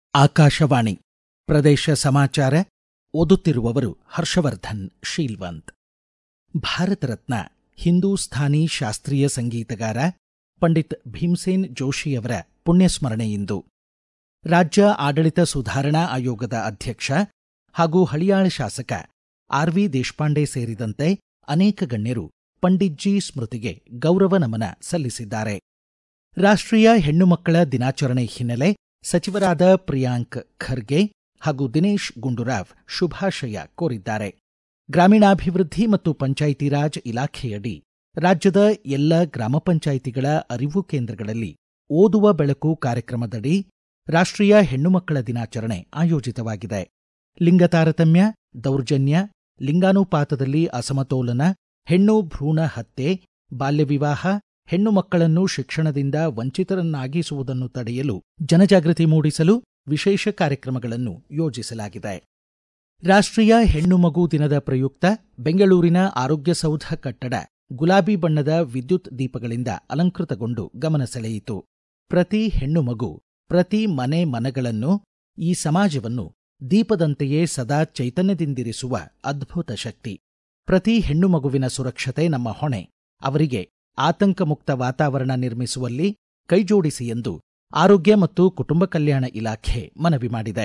ಆಕಾಶವಾಣಿ ಪ್ರದೇಶ ಸಮಾಚಾರ ಓದುತ್ತಿರುವವರು ಹರ್ಷವರ್ಧನ್ ಶೀಲ್ವಂತ್ ಭಾರತ ರತ್ನ ಹಿಂದೂಸ್ಥಾನಿ ಶಾಸ್ತ್ರೀಯ ಸಂಗೀತಗಾರ ಪಂಡಿತ್ ಭೀಮ್ಸೇನ್ ಜೋಶಿಯವರ ಪುಣ್ಯಸ್ಮರಣೆಯಿಂದು ರಾಜ್ಯ ಆಡಳಿತ ಸುಧಾರಣಾ ಆಯೋಗದ ಅಧ್ಯಕ್ಷ ಹಾಗೂ ಹಳಿಯಾಳ ಶಾಸಕ ಆರ್ವಿ ದೇಶಪಾಂಡೆ ಸೇರಿದಂತೆ ಅನೇಕ ಗಣ್ಯರು ಪಂಡಿತ್ಜಿ ಸ್ಮೃತಿಗೆ ಗೌರವ ನಮನ ಸಲ್ಲಿಸಿದ್ದಾರೆ ರಾಷ್ಟ್ರೀಯ ಹೆಣ್ಣು ಮಕ್ಕಳ ದಿನಾಚರಣೆ ಹಿನ್ನೆಲೆ ಸಚಿವರಾದ ಪ್ರಿಯಾಂಕ್ ಖರ್ಗೆ ಹಾಗೂ ದಿನೇಶ್ ಗುಂಡೂರಾವ್ ಶುಭಾಶಯ ಕೋರಿದ್ದಾರೆ ಗ್ರಾಮೀಣಾಭಿವೃದ್ಧಿ ಮತ್ತು ಪಂಚಾಯಿತಿ ರಾಜ್ ಇಲಾಖೆಯಡಿ ರಾಜ್ಯದ ಎಲ್ಲ ಗ್ರಾಮ ಪಂಚಾಯಿತಿಗಳ ಅರಿವು ಕೇಂದ್ರಗಳಲ್ಲಿ ಓದುವ ಬೆಳಕು ಕಾರ್ಯಕ್ರಮದಡಿ ರಾಷ್ಟ್ರೀಯ ಹೆಣ್ಣು ಮಕ್ಕಳ ದಿನಾಚರಣೆ ಆಯೋಜಿತವಾಗಿದೆ ಲಿಂಗ ತಾರತಮ್ಯ ದೌರ್ಜನ್ಯ ಲಿಂಗಾನುಪಾತದಲ್ಲಿ ಅಸಮತೋಲನ ಹೆಣ್ಣು ಭ್ರೂಣ ಹತ್ಯೆ ಬಾಲ್ಯ ವಿವಾಹ ಹೆಣ್ಣು ಮಕ್ಕಳನ್ನು ಶಿಕ್ಷಣದಿಂದ ವಂಚಿತರನ್ನಾಗಿಸುವುದನ್ನು ತಡೆಯಲು ಜನಜಾಗೃತಿ ಮೂಡಿಸಲು ವಿಶೇಷ ಕಾರ್ಯಕ್ರಮಗಳನ್ನು ಯೋಜಿಸಲಾಗಿದೆ ರಾಷ್ಟ್ರೀಯ ಹೆಣ್ಣು ಮಗು ದಿನದ ಪ್ರಯುಕ್ತ ಬೆಂಗಳೂರಿನ ಆರೋಗ್ಯ ಸೌಧ ಕಟ್ಟಡ ಗುಲಾಬಿ ಬಣ್ಣದ ವಿದ್ಯುತ್ ದೀಪಗಳಿಂದ ಅಲಂಕೃತಗೊಂಡು ಗಮನ ಸೆಳೆಯಿತು ಪ್ರತಿ ಹೆಣ್ಣು ಮಗು ಪ್ರತಿ ಮನೆ ಮನಗಳನ್ನು ಈ ಸಮಾಜವನ್ನು ದೀಪದಂತೆಯೇ ಸದಾ ಚೈತನ್ಯದಿಂದಿರಿಸುವ ಅದ್ಭುತ ಶಕ್ತಿ ಪ್ರತಿ ಹೆಣ್ಣು ಮಗುವಿನ ಸುರಕ್ಷತೆ ನಮ್ಮ ಹೊಣೆ ಅವರಿಗೆ ಆತಂಕ ಮುಕ್ತ ವಾತಾವರಣ ನಿರ್ಮಿಸುವಲ್ಲಿ ಕೈಜೋಡಿಸಿ ಎಂದು ಆರೋಗ್ಯ ಮತ್ತು ಕುಟುಂಬ ಕಲ್ಯಾಣ ಇಲಾಖೆ ಮನವಿ ಮಾಡಿದೆ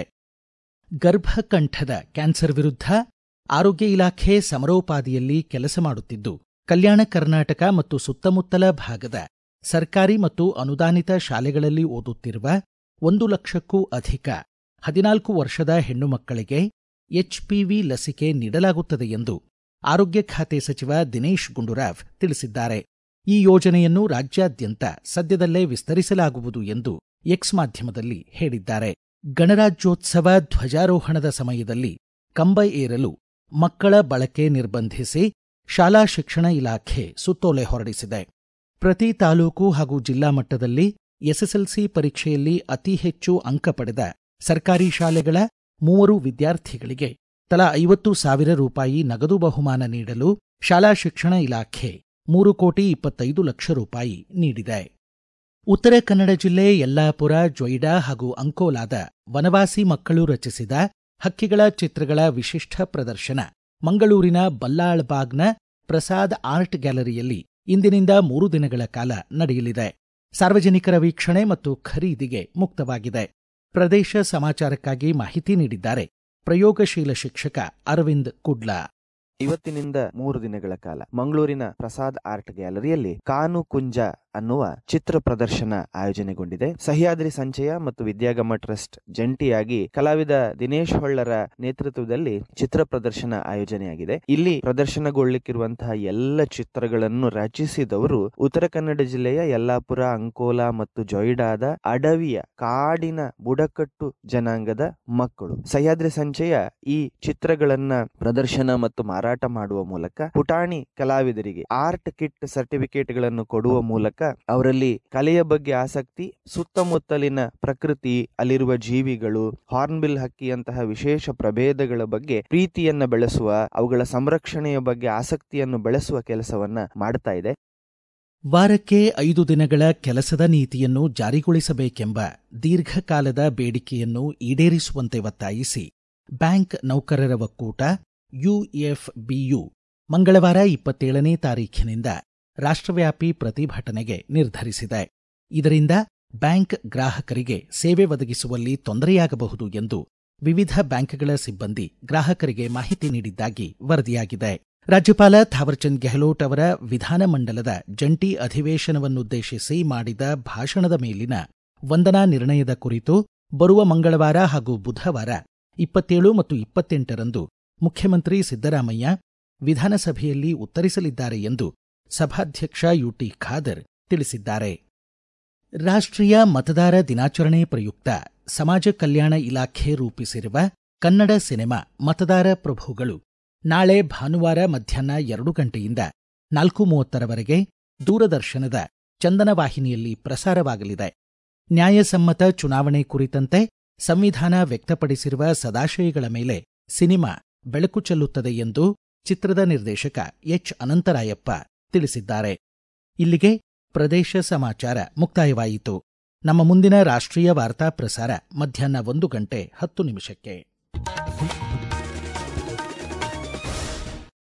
ಗರ್ಭಕಂಠದ ಕ್ಯಾನ್ಸರ್ ವಿರುದ್ಧ ಆರೋಗ್ಯ ಇಲಾಖೆ ಸಮರೋಪಾದಿಯಲ್ಲಿ ಕೆಲಸ ಮಾಡುತ್ತಿದ್ದು ಕಲ್ಯಾಣ ಕರ್ನಾಟಕ ಮತ್ತು ಸುತ್ತಮುತ್ತಲ ಭಾಗದ ಸರ್ಕಾರಿ ಮತ್ತು ಅನುದಾನಿತ ಶಾಲೆಗಳಲ್ಲಿ ಓದುತ್ತಿರುವ ಒಂದು ಲಕ್ಷಕ್ಕೂ ಅಧಿಕ ಹದಿನಾಲ್ಕು ವರ್ಷದ ಹೆಣ್ಣು ಮಕ್ಕಳಿಗೆ ಎಚ್ಪಿವಿ ಲಸಿಕೆ ನೀಡಲಾಗುತ್ತದೆ ಎಂದು ಆರೋಗ್ಯ ಖಾತೆ ಸಚಿವ ದಿನೇಶ್ ಗುಂಡೂರಾವ್ ತಿಳಿಸಿದ್ದಾರೆ ಈ ಯೋಜನೆಯನ್ನು ರಾಜ್ಯಾದ್ಯಂತ ಸದ್ಯದಲ್ಲೇ ವಿಸ್ತರಿಸಲಾಗುವುದು ಎಂದು ಎಕ್ಸ್ ಮಾಧ್ಯಮದಲ್ಲಿ ಹೇಳಿದ್ದಾರೆ ಗಣರಾಜ್ಯೋತ್ಸವ ಧ್ವಜಾರೋಹಣದ ಸಮಯದಲ್ಲಿ ಕಂಬ ಏರಲು ಮಕ್ಕಳ ಬಳಕೆ ನಿರ್ಬಂಧಿಸಿ ಶಾಲಾ ಶಿಕ್ಷಣ ಇಲಾಖೆ ಸುತ್ತೋಲೆ ಹೊರಡಿಸಿದೆ ಪ್ರತಿ ತಾಲೂಕು ಹಾಗೂ ಜಿಲ್ಲಾ ಮಟ್ಟದಲ್ಲಿ ಎಸ್ಎಸ್ಎಲ್ಸಿ ಪರೀಕ್ಷೆಯಲ್ಲಿ ಅತಿ ಹೆಚ್ಚು ಅಂಕ ಪಡೆದ ಸರ್ಕಾರಿ ಶಾಲೆಗಳ ಮೂವರು ವಿದ್ಯಾರ್ಥಿಗಳಿಗೆ ತಲಾ ಐವತ್ತು ಸಾವಿರ ರೂಪಾಯಿ ನಗದು ಬಹುಮಾನ ನೀಡಲು ಶಾಲಾ ಶಿಕ್ಷಣ ಇಲಾಖೆ ಮೂರು ಕೋಟಿ ಇಪ್ಪತ್ತೈದು ಲಕ್ಷ ರೂಪಾಯಿ ನೀಡಿದೆ ಉತ್ತರ ಕನ್ನಡ ಜಿಲ್ಲೆ ಯಲ್ಲಾಪುರ ಜೊಯ್ಡಾ ಹಾಗೂ ಅಂಕೋಲಾದ ವನವಾಸಿ ಮಕ್ಕಳು ರಚಿಸಿದ ಹಕ್ಕಿಗಳ ಚಿತ್ರಗಳ ವಿಶಿಷ್ಟ ಪ್ರದರ್ಶನ ಮಂಗಳೂರಿನ ಬಲ್ಲಾಳ್ಬಾಗ್ನ ಪ್ರಸಾದ್ ಆರ್ಟ್ ಗ್ಯಾಲರಿಯಲ್ಲಿ ಇಂದಿನಿಂದ ಮೂರು ದಿನಗಳ ಕಾಲ ನಡೆಯಲಿದೆ ಸಾರ್ವಜನಿಕರ ವೀಕ್ಷಣೆ ಮತ್ತು ಖರೀದಿಗೆ ಮುಕ್ತವಾಗಿದೆ ಪ್ರದೇಶ ಸಮಾಚಾರಕ್ಕಾಗಿ ಮಾಹಿತಿ ನೀಡಿದ್ದಾರೆ ಪ್ರಯೋಗಶೀಲ ಶಿಕ್ಷಕ ಅರವಿಂದ್ ಕುಡ್ಲಾ ಇವತ್ತಿನಿಂದ ಮೂರು ದಿನಗಳ ಕಾಲ ಮಂಗಳೂರಿನ ಪ್ರಸಾದ್ ಆರ್ಟ್ ಗ್ಯಾಲರಿಯಲ್ಲಿ ಕಾನು ಕುಂಜ ಅನ್ನುವ ಚಿತ್ರ ಪ್ರದರ್ಶನ ಆಯೋಜನೆಗೊಂಡಿದೆ ಸಹ್ಯಾದ್ರಿ ಸಂಚಯ ಮತ್ತು ವಿದ್ಯಾಗಮ ಟ್ರಸ್ಟ್ ಜಂಟಿಯಾಗಿ ಕಲಾವಿದ ದಿನೇಶ್ ಹೊಳ್ಳರ ನೇತೃತ್ವದಲ್ಲಿ ಚಿತ್ರ ಪ್ರದರ್ಶನ ಆಯೋಜನೆಯಾಗಿದೆ ಇಲ್ಲಿ ಪ್ರದರ್ಶನಗೊಳ್ಳಿಕ್ಕಿರುವಂತಹ ಎಲ್ಲ ಚಿತ್ರಗಳನ್ನು ರಚಿಸಿದವರು ಉತ್ತರ ಕನ್ನಡ ಜಿಲ್ಲೆಯ ಯಲ್ಲಾಪುರ ಅಂಕೋಲಾ ಮತ್ತು ಜೊಯ್ಡಾದ ಅಡವಿಯ ಕಾಡಿನ ಬುಡಕಟ್ಟು ಜನಾಂಗದ ಮಕ್ಕಳು ಸಹ್ಯಾದ್ರಿ ಸಂಚಯ ಈ ಚಿತ್ರಗಳನ್ನ ಪ್ರದರ್ಶನ ಮತ್ತು ಮಾರಾಟ ಮಾಡುವ ಮೂಲಕ ಪುಟಾಣಿ ಕಲಾವಿದರಿಗೆ ಆರ್ಟ್ ಕಿಟ್ ಸರ್ಟಿಫಿಕೇಟ್ಗಳನ್ನು ಕೊಡುವ ಮೂಲಕ ಅವರಲ್ಲಿ ಕಲೆಯ ಬಗ್ಗೆ ಆಸಕ್ತಿ ಸುತ್ತಮುತ್ತಲಿನ ಪ್ರಕೃತಿ ಅಲ್ಲಿರುವ ಜೀವಿಗಳು ಹಾರ್ನ್ಬಿಲ್ ಹಕ್ಕಿಯಂತಹ ವಿಶೇಷ ಪ್ರಭೇದಗಳ ಬಗ್ಗೆ ಪ್ರೀತಿಯನ್ನ ಬೆಳೆಸುವ ಅವುಗಳ ಸಂರಕ್ಷಣೆಯ ಬಗ್ಗೆ ಆಸಕ್ತಿಯನ್ನು ಬೆಳೆಸುವ ಕೆಲಸವನ್ನ ಮಾಡ್ತಾ ಇದೆ ವಾರಕ್ಕೆ ಐದು ದಿನಗಳ ಕೆಲಸದ ನೀತಿಯನ್ನು ಜಾರಿಗೊಳಿಸಬೇಕೆಂಬ ದೀರ್ಘಕಾಲದ ಬೇಡಿಕೆಯನ್ನು ಈಡೇರಿಸುವಂತೆ ಒತ್ತಾಯಿಸಿ ಬ್ಯಾಂಕ್ ನೌಕರರ ಒಕ್ಕೂಟ ಯುಎಫ್ಬಿಯು ಮಂಗಳವಾರ ಇಪ್ಪತ್ತೇಳನೇ ತಾರೀಖಿನಿಂದ ರಾಷ್ಟ್ರವ್ಯಾಪಿ ಪ್ರತಿಭಟನೆಗೆ ನಿರ್ಧರಿಸಿದೆ ಇದರಿಂದ ಬ್ಯಾಂಕ್ ಗ್ರಾಹಕರಿಗೆ ಸೇವೆ ಒದಗಿಸುವಲ್ಲಿ ತೊಂದರೆಯಾಗಬಹುದು ಎಂದು ವಿವಿಧ ಬ್ಯಾಂಕ್ಗಳ ಸಿಬ್ಬಂದಿ ಗ್ರಾಹಕರಿಗೆ ಮಾಹಿತಿ ನೀಡಿದ್ದಾಗಿ ವರದಿಯಾಗಿದೆ ರಾಜ್ಯಪಾಲ ಥಾವರ್ಚಂದ್ ಗೆಹ್ಲೋಟ್ ಅವರ ವಿಧಾನಮಂಡಲದ ಜಂಟಿ ಅಧಿವೇಶನವನ್ನುದ್ದೇಶಿಸಿ ಮಾಡಿದ ಭಾಷಣದ ಮೇಲಿನ ವಂದನಾ ನಿರ್ಣಯದ ಕುರಿತು ಬರುವ ಮಂಗಳವಾರ ಹಾಗೂ ಬುಧವಾರ ಇಪ್ಪತ್ತೇಳು ಮತ್ತು ಇಪ್ಪತ್ತೆಂಟರಂದು ಮುಖ್ಯಮಂತ್ರಿ ಸಿದ್ದರಾಮಯ್ಯ ವಿಧಾನಸಭೆಯಲ್ಲಿ ಉತ್ತರಿಸಲಿದ್ದಾರೆ ಎಂದು ಸಭಾಧ್ಯಕ್ಷ ಯುಟಿ ಖಾದರ್ ತಿಳಿಸಿದ್ದಾರೆ ರಾಷ್ಟ್ರೀಯ ಮತದಾರ ದಿನಾಚರಣೆ ಪ್ರಯುಕ್ತ ಸಮಾಜ ಕಲ್ಯಾಣ ಇಲಾಖೆ ರೂಪಿಸಿರುವ ಕನ್ನಡ ಸಿನಿಮಾ ಮತದಾರ ಪ್ರಭುಗಳು ನಾಳೆ ಭಾನುವಾರ ಮಧ್ಯಾಹ್ನ ಎರಡು ಗಂಟೆಯಿಂದ ನಾಲ್ಕು ಮೂವತ್ತರವರೆಗೆ ದೂರದರ್ಶನದ ಚಂದನ ವಾಹಿನಿಯಲ್ಲಿ ಪ್ರಸಾರವಾಗಲಿದೆ ನ್ಯಾಯಸಮ್ಮತ ಚುನಾವಣೆ ಕುರಿತಂತೆ ಸಂವಿಧಾನ ವ್ಯಕ್ತಪಡಿಸಿರುವ ಸದಾಶಯಗಳ ಮೇಲೆ ಸಿನಿಮಾ ಬೆಳಕು ಚೆಲ್ಲುತ್ತದೆ ಎಂದು ಚಿತ್ರದ ನಿರ್ದೇಶಕ ಎಚ್ ಅನಂತರಾಯಪ್ಪ ತಿಳಿಸಿದ್ದಾರೆ ಇಲ್ಲಿಗೆ ಪ್ರದೇಶ ಸಮಾಚಾರ ಮುಕ್ತಾಯವಾಯಿತು ನಮ್ಮ ಮುಂದಿನ ರಾಷ್ಟ್ರೀಯ ವಾರ್ತಾ ಪ್ರಸಾರ ಮಧ್ಯಾಹ್ನ ಒಂದು ಗಂಟೆ ಹತ್ತು ನಿಮಿಷಕ್ಕೆ